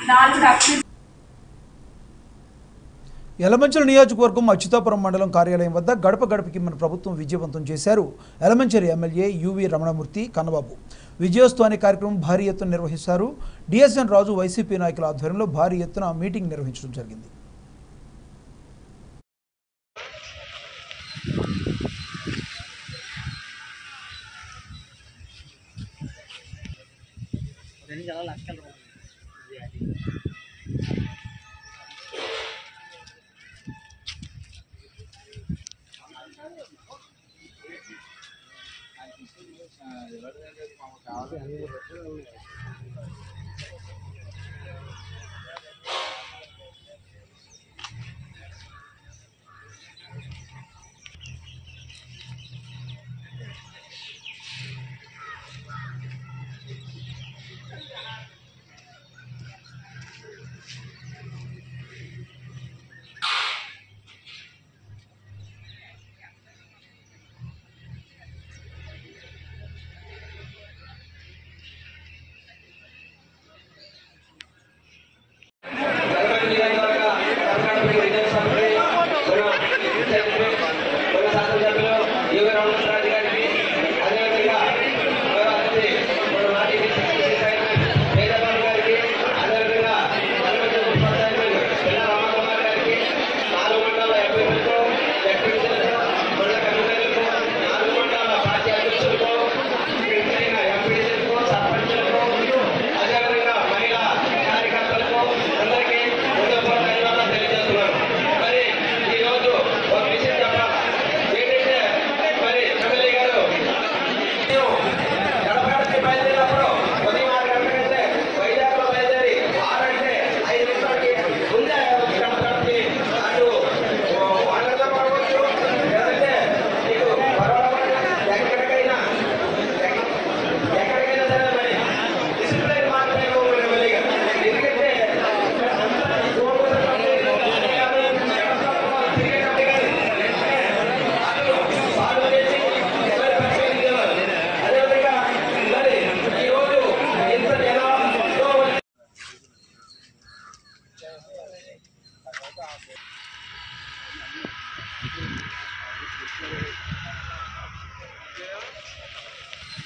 నాలుగు అక్షింతలు యలమంచిలి నియోజకవర్గం అచ్యుతాపురం మండలం కార్యాలయం వద్ద గడప గడపకి మన ప్రభుత్వం విజయవంతం చేశారు యలమంచిలి ఎమ్మెల్యే యువి రమణమూర్తి కన్నబాబు విజయోత్సవ అనే కార్యక్రమం భారీ ఎత్తున నిర్వహిస్తారు డిఎస్ఎన్ రాజు వైసీపీ నాయకుల ఆధ్వర్యంలో భారీ ఎత్తున మీటింగ్ నిర్వహించడం జరిగింది రెండు జనాలు లక్షల